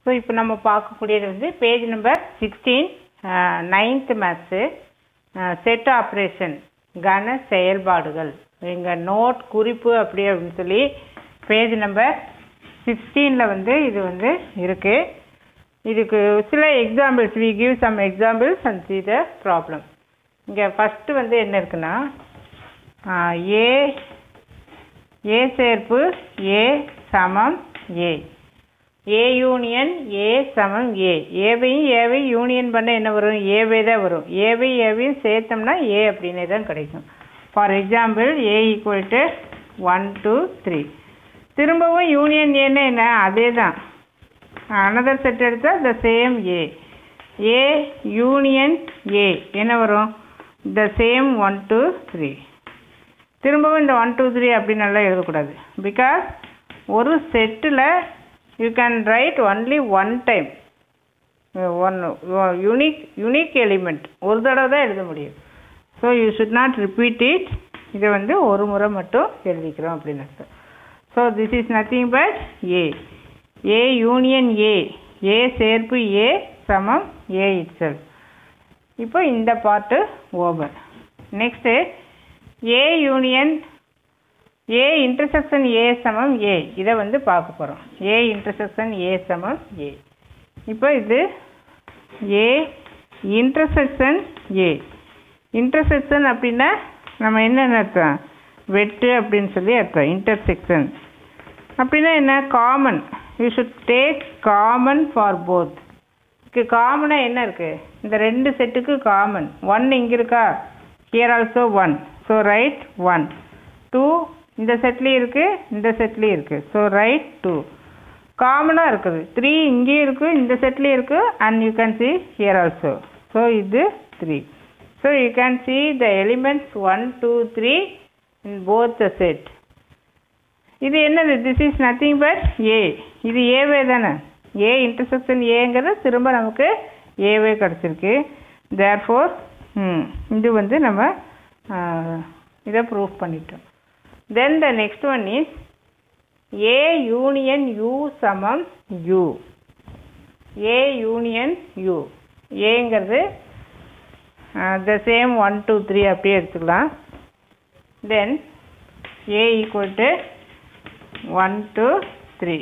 So இப்போ நம்ம பார்க்கக்கூடியது வந்து page number sixteen ninth maths set operation கன செயல்பாடுகள் இங்கே நோட் குறிப்பு அப்படி அப்படின்னு சொல்லி பேஜ் நம்பர் சிக்ஸ்டீனில் வந்து இது வந்து இருக்குது இதுக்கு சில examples we give some examples and see the problem இங்கே ஃபஸ்ட்டு வந்து என்ன இருக்குன்னா ஏ ஏ சேர்ப்பு ஏ சமம் ஏ ஏ யூனியன் ஏ சமம் ஏ ஏவையும் ஏவையும் யூனியன் பண்ண என்ன வரும் ஏவே தான் வரும் ஏவை ஏவையும் சேர்த்தோம்னா ஏ அப்படின்னே தான் கிடைக்கும் for example A equal to one two three திரும்பவும் யூனியன் ஏன்னு என்ன அதே தான் அனதர் செட் எடுத்தால் the same A A union A என்ன வரும் the same one two three திரும்பவும் இந்த ஒன் டூ த்ரீ அப்படின்னு எல்லாம் எழுதக்கூடாது பிகாஸ் ஒரு செட்டில் you can write only one time one unique unique element ஒரு தடவை தான் எழுத முடியும் so you should not repeat it இதை வந்து ஒரு முறை மட்டும் எழுதிக்கிறோம் அப்படின்னு அர்த்தம் so this is nothing but A A union A A சேர்ப்பு ஏ சமம் ஏ இட்செல் இப்போ இந்த part over next A union A intersection A சமம் ஏ இதை வந்து பார்க்க போகிறோம் ஏ இன்டர்செக்ஷன் ஏ சமம் ஏ இப்போ இது ஏ இன்டர்செக்ஷன் ஏ இன்டர்செக்ஷன் அப்படின்னா நம்ம என்ன அர்த்தம் வெட்டு அப்படின்னு சொல்லி அர்த்தம் இன்டர்செக்ஷன் அப்படின்னா என்ன common you should take common for both இதுக்கு காமனாக என்ன இருக்குது இந்த ரெண்டு செட்டுக்கு காமன் ஒன் இங்கே இருக்கா here also one so right one two இந்த செட்லேயும் இருக்குது இந்த செட்லேயும் இருக்குது ஸோ ரைட் டூ காமனாக இருக்குது த்ரீ இங்கேயும் இருக்குது இந்த செட்லேயும் இருக்குது and you can see here also so இது three so you can see the elements one two three in both the set இது என்னது this is nothing but A இது ஏவே தானே ஏ இன்டர்செக்ஷன் ஏங்கிறது திரும்ப நமக்கு ஏவே கிடச்சிருக்கு தேர் ஃபோர் இது வந்து நம்ம இதை ப்ரூவ் பண்ணிட்டோம் then the next one is A union U சமம் யூ ஏ யூனியன் யூ ஏங்கிறது the same one two three அப்படியே எடுத்துக்கலாம் then A equal to one two three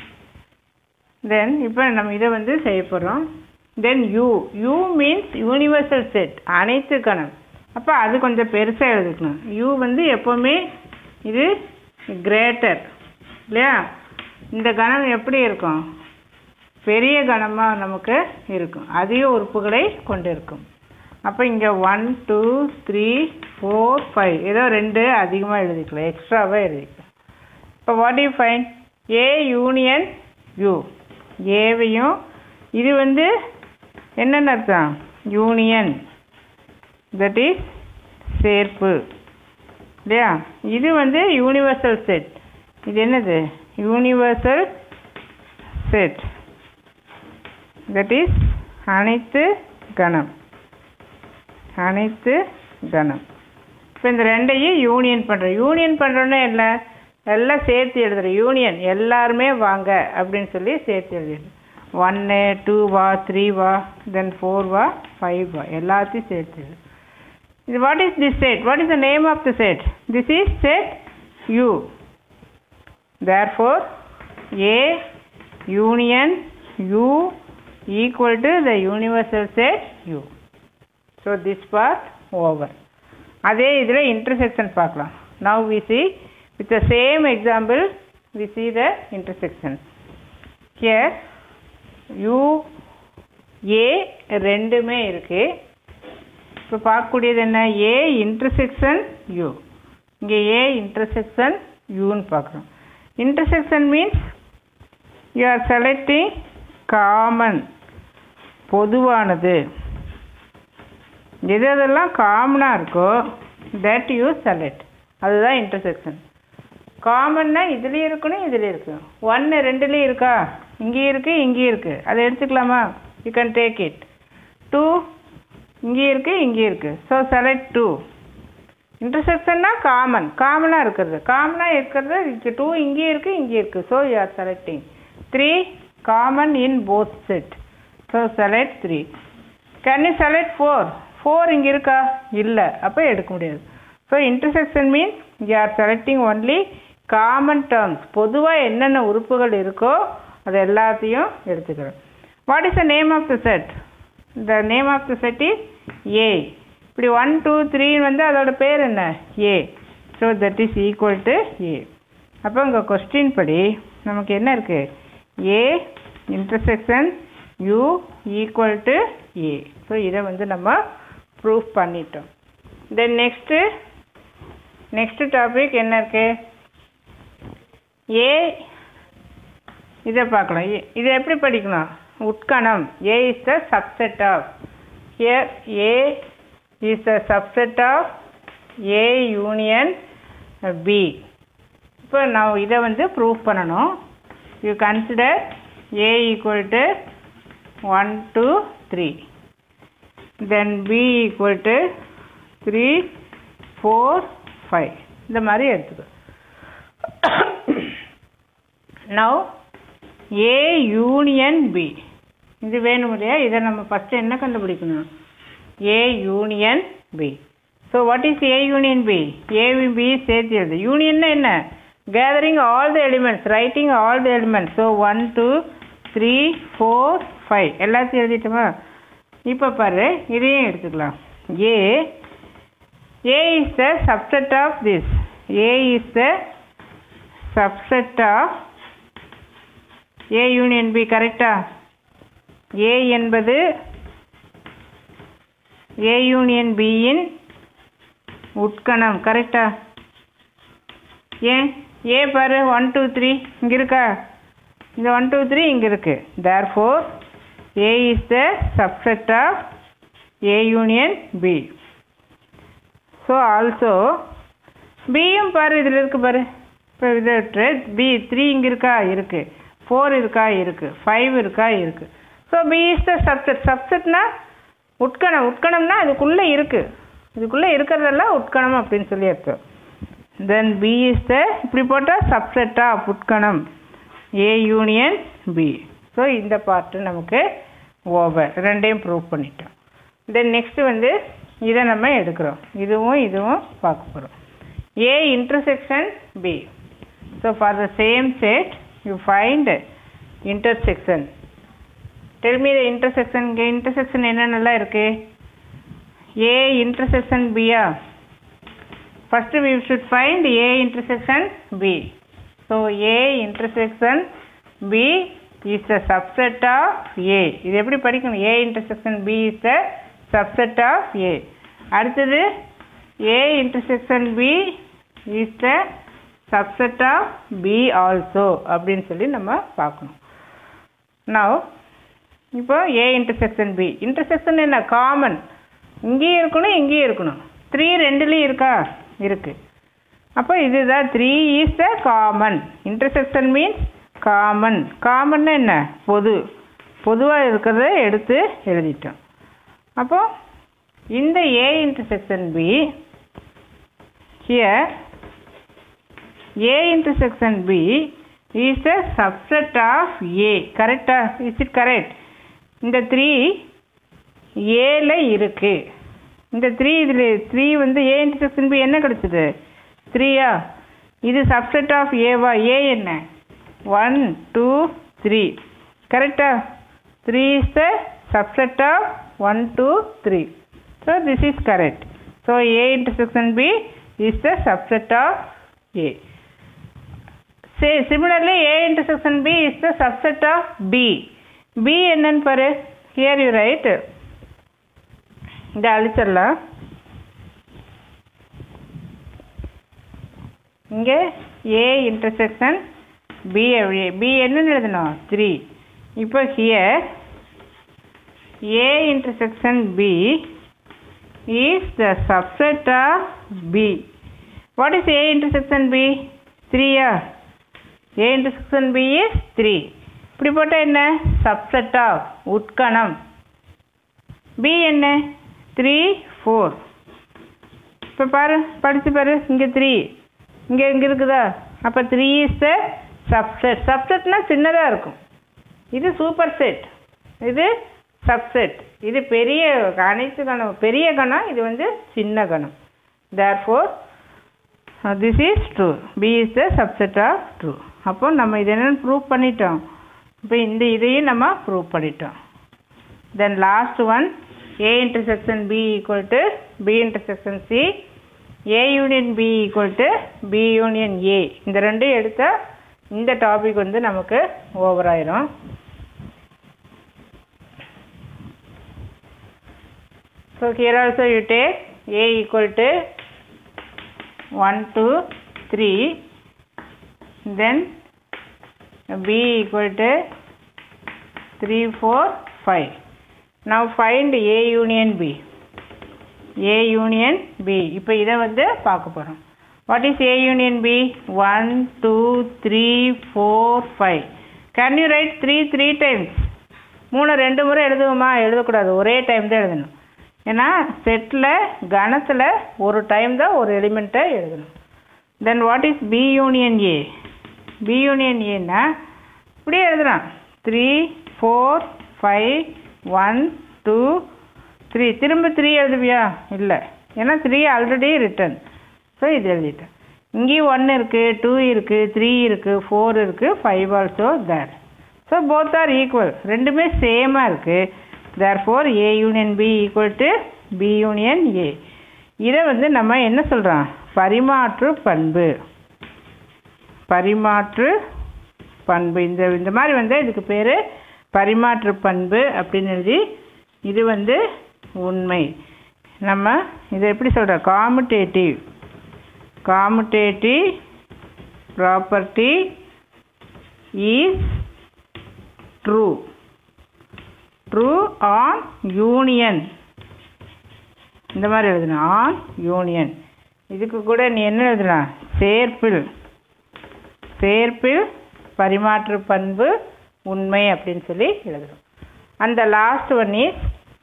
then இப்போ நம்ம இதை வந்து செய்ய போகிறோம் then U U means universal set அனைத்து கணம் அப்போ அது கொஞ்சம் பெருசாக எழுதிக்கணும் யூ வந்து எப்போவுமே இது கிரேட்டர் இல்லையா இந்த கணம் எப்படி இருக்கும் பெரிய கணமாக நமக்கு இருக்கும் அதிக உறுப்புகளை கொண்டு இருக்கும் அப்போ இங்கே one two three four five ஏதோ ரெண்டு அதிகமாக எழுதிக்கலாம் எக்ஸ்ட்ராவாக எழுதிக்கலாம் இப்போ what you find A union U ஏவையும் இது வந்து என்னென்ன அர்த்தம் யூனியன் தட் இஸ் சேர்ப்பு இல்லையா இது வந்து யூனிவர்சல் செட் இது என்னது யூனிவர்சல் செட் தட் இஸ் அனைத்து கணம் அனைத்து கணம் இப்போ இந்த ரெண்டையும் யூனியன் பண்ணுறோம் யூனியன் பண்ணுறோன்னே இல்லை எல்லாம் சேர்த்து எழுதுறோம் யூனியன் எல்லாருமே வாங்க அப்படின்னு சொல்லி சேர்த்து எழுதிடுறோம் ஒன்று டூ வா த்ரீ வா தென் ஃபோர் வா ஃபைவ் வா எல்லாத்தையும் சேர்த்து எழுது இது what is this set what is the name of the set this is set U therefore A union U equal to the universal set U so this part over அதே இதில் intersection பார்க்கலாம் now we see with the same example we see the intersection here u a ரெண்டுமே இருக்கு இப்போ பார்க்கக்கூடியது என்ன ஏ intersection you இங்கே ஏ intersection யூன்னு பார்க்குறோம் intersection means you are selecting common பொதுவானது எது எதெல்லாம் காமனாக இருக்கோ தட் யூ செலக்ட் அதுதான் இன்டர்செக்ஷன் காமன்னா இதுலேயும் இருக்கணும் இதுலேயும் இருக்கணும் ஒன்று ரெண்டுலேயும் இருக்கா இங்கேயும் இருக்குது இங்கேயும் இருக்குது அதை எடுத்துக்கலாமா you can take it two இங்கேயும் இருக்குது இங்கேயும் இருக்குது ஸோ செலக்ட் டூ இன்டர்செக்ஷன்னா காமன் காமனாக இருக்கிறது காமனாக இருக்கிறது டூ இங்கேயும் இருக்குது இங்கேயும் இருக்குது so you are selecting three common in both set so select 3 can you select 4 4 இங்க இருக்கா இல்ல அப்ப எடுக்க முடியாது so intersection means you are selecting only common terms பொதுவா என்னென்ன உறுப்புகள் இருக்கோ அது எல்லாத்தையும் எடுத்துக்கிறோம் what is the name of the set the name of the set is a இப்படி ஒன் டூ த்ரீ வந்து அதோட பேர் என்ன A so that is equal to A அப்போ இங்கே கொஸ்டின் படி நமக்கு என்ன இருக்கு A intersection U equal to A so இதை வந்து நம்ம ப்ரூஃப் பண்ணிட்டோம் தென் நெக்ஸ்ட்டு நெக்ஸ்ட் டாபிக் என்ன இருக்கு ஏ இதை பார்க்கலாம் ஏ- இதை எப்படி படிக்கணும் உட்கணம் A is the subset of here A is the subset of A union B இப்போ நான் இதை வந்து ப்ரூவ் பண்ணணும் you consider A equal to one two three then B equal to three four five இந்த மாதிரி எடுத்துக்கோ நவ் ஏ union B இது வேணும் இல்லையா இதை நம்ம ஃபஸ்ட்டு என்ன கண்டுபிடிக்கணும் A union B so what is A union B ஏவும் பி சேர்த்து எழுது யூனியன்னா என்ன gathering all the elements writing all the elements so one two three four five எல்லாத்தையும் எழுதிட்டோமா இப்போ பாரு இதையும் எடுத்துக்கலாம் A A is the subset of this A is the subset of A union B கரெக்டா ஏ என்பது ஏ யூனியன் பியின் உட்கணம் கரெக்டா ஏன் ஏ பாரு ஒன் டூ த்ரீ இங்கே இருக்கா இந்த ஒன் டூ த்ரீ இங்கே இருக்கு therefore A is the subset of A union B so also பியும் பாரு இதில் இருக்கு பாரு இப்போ இதை பி த்ரீ இங்கே இருக்கா இருக்கு ஃபோர் இருக்கா இருக்கு ஃபைவ் இருக்கா இருக்கு so B is the subset சப்செட்னா உட்கணம் உட்கணம்னா இதுக்குள்ளே இருக்கு இதுக்குள்ளே இருக்கிறதெல்லாம் உட்கணம் அப்படின்னு சொல்லி அர்த்தம் தென் பி இஸ் த இப்படி போட்டால் சப்செட் ஆஃப் உட்கணம் ஏ யூனியன் பி ஸோ இந்த பார்ட்டு நமக்கு ஓவர் ரெண்டையும் ப்ரூவ் பண்ணிட்டோம் தென் நெக்ஸ்ட் வந்து இதை நம்ம எடுக்கிறோம் இதுவும் இதுவும் பார்க்க போகிறோம் A intersection B so for the same set you find intersection tell me the intersection இங்கே இன்டர்செக்ஷன் என்னென்னலாம் இருக்கு ஏ இன்டர்செக்ஷன் பியா first we should find A intersection B. So A intersection B is the subset of A. இது எப்படி படிக்கணும் A intersection B is the subset of A. அடுத்தது A intersection B is the subset of B also அப்படின்னு சொல்லி நம்ம பார்க்கணும் now இப்போ A intersection B intersection என்ன காமன் இங்கேயும் இருக்கணும் இங்கேயும் இருக்கணும் த்ரீ ரெண்டுலேயும் இருக்கா இருக்கு அப்போ இதுதான் three is the common intersection means common காமன்னா என்ன பொது பொதுவாக இருக்கிறத எடுத்து எழுதிட்டோம் அப்போ இந்த A intersection B here A intersection B is a subset of A. Correct? Is it correct? இந்த த்ரீ ஏல இருக்கு இந்த த்ரீ இதில் த்ரீ வந்து ஏ இன்டர்செக்ஷன் பி என்ன கிடைச்சது த்ரீயா இது சப்செட் ஆஃப் ஏவா ஏ என்ன ஒன் டூ த்ரீ கரெக்டா three is the subset of one two three so this is correct so A intersection B is the subset of A say similarly A intersection B is the subset of B B என்னன்னு பாரு here you right இதை அழிச்சிடலாம் இங்கே ஏ intersection B B என்னன்னு எழுதணும் three இப்போ here A intersection B is the subset of B what is A intersection B த்ரீயா A intersection B is three இப்படி போட்டால் என்ன சப்செட் ஆஃப் உட்கணம் பி என்ன த்ரீ ஃபோர் இப்போ பாரு படித்து பாரு இங்கே த்ரீ இங்கே இங்கே இருக்குதா அப்போ த்ரீ இஸ் த சப்செட் சப்செட்னா சின்னதாக இருக்கும் இது சூப்பர் செட் இது சப்செட் இது பெரிய அனைத்து கணம் பெரிய கணம் இது வந்து சின்ன கணம் therefore this is true B is the subset of true அப்போ நம்ம இது என்னென்னு ப்ரூவ் பண்ணிட்டோம் இப்போ இந்த இதையும் நம்ம ப்ரூவ் பண்ணிட்டோம் then last one A intersection B equal to B intersection C A union B equal to B union A இந்த ரெண்டும் எடுத்தால் இந்த டாபிக் வந்து நமக்கு ஓவர் ஆயிரும் So here also you take A equal to 1, 2, 3, then B equal to 3, 4, 5. Now find A union B. A union B. இப்போ இதை வந்து பார்க்க போகிறோம் what is A union B? 1, 2, 3, 4, 5. Can you write 3 3 times? மூணு ரெண்டு முறை எழுதுவோமா எழுதக்கூடாது ஒரே டைம் தான் எழுதணும் ஏன்னா செட்டில் கணத்தில் ஒரு டைம் தான் ஒரு எலிமெண்ட்டை எழுதணும் then what is B union A B union ஏன்னா இப்படியே எழுதுறான் three four five one two three திரும்ப த்ரீ எழுதுவியா இல்லை ஏன்னா த்ரீ ஆல்ரெடி ரிட்டன் ஸோ இது எழுதிட்டேன் இங்கேயும் ஒன் இருக்குது டூ இருக்குது த்ரீ இருக்குது ஃபோர் இருக்குது five also there so both are equal ரெண்டுமே சேமாக இருக்குது therefore A union B equal to B union A இதை வந்து நம்ம என்ன சொல்கிறோம் பரிமாற்று பண்பு பரிமாற்று பண்பு இந்த இந்த மாதிரி வந்து இதுக்கு பேர் பரிமாற்று பண்பு அப்படின்னு எழுதி இது வந்து உண்மை நம்ம இதை எப்படி சொல்கிறோம் commutative commutative property is true true on union இந்த மாதிரி எழுதணும் ஆன் யூனியன் இதுக்கு கூட நீ என்ன எழுதலாம் சேர்ப்பில் சேர்ப்பில் பரிமாற்று பண்பு உண்மை அப்படின்னு சொல்லி எழுதணும் அந்த last one is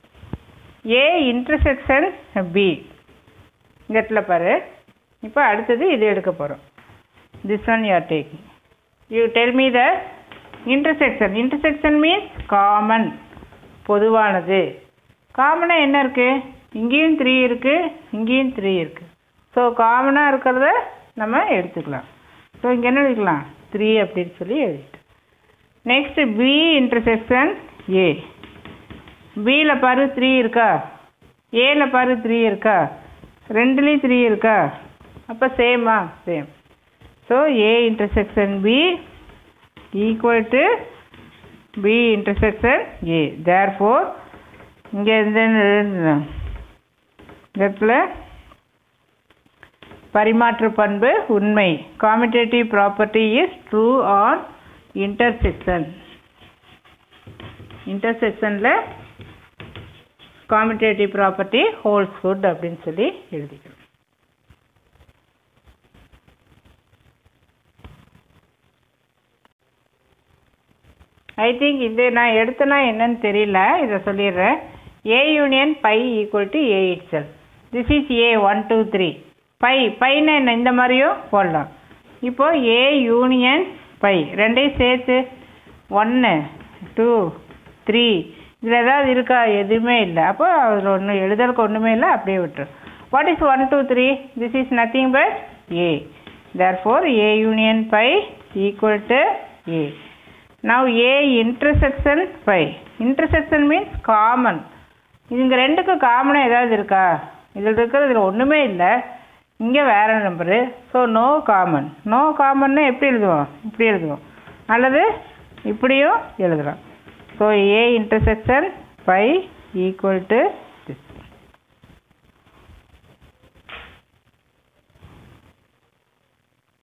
A intersection B இந்த இடத்துல பாரு இப்போ அடுத்தது இது எடுக்க போகிறோம் this one you are taking you tell me the intersection intersection means common பொதுவானது காமனாக என்ன இருக்குது இங்கேயும் த்ரீ இருக்குது இங்கேயும் த்ரீ இருக்குது ஸோ காமனாக இருக்கிறத நம்ம எடுத்துக்கலாம் ஸோ இங்கே என்ன எழுதிக்கலாம் த்ரீ அப்படின்னு சொல்லி எழுதிட்டோம் நெக்ஸ்ட் பி இன்டர்செக்ஷன் ஏ பியில் பாரு த்ரீ இருக்கா ஏல பாரு த்ரீ இருக்கா ரெண்டுலேயும் த்ரீ இருக்கா அப்போ சேமா same so A intersection B equal to B intersection A therefore இங்கே இந்த இடத்துல பரிமாற்று பண்பு உண்மை commutative property is true on intersection இன்டர்செக்ஷனில் காமிடேட்டிவ் ப்ராப்பர்ட்டி ஹோல்ஸ் குட் அப்படின்னு சொல்லி எழுதிக்கிறோம் ஐ திங்க் இது நான் எடுத்தனா என்னன்னு தெரியல இதை சொல்லிடுறேன் A union phi equal to A itself this is A one two three phi பைன்னா என்ன இந்த மாதிரியும் போடலாம் இப்போ ஏ யூனியன் பை ரெண்டையும் சேர்த்து ஒன்று டூ த்ரீ இதில் ஏதாவது இருக்கா எதுவுமே இல்லை அப்போ அதில் ஒன்றும் எழுதலுக்கு ஒன்றுமே இல்லை அப்படியே விட்டுரு what is one two three this is nothing but A therefore A union phi equal to A now A intersection phi intersection means common இதுங்க ரெண்டுக்கும் காமனாக ஏதாவது இருக்கா இதில் இருக்கிறது இதில் ஒன்றுமே இல்லை இங்கே வேறு நம்பரு ஸோ நோ காமன் நோ காமன்னா எப்படி எழுதுவோம் இப்படி எழுதுவோம் அல்லது இப்படியும் எழுதலாம் so A intersection phi equal to this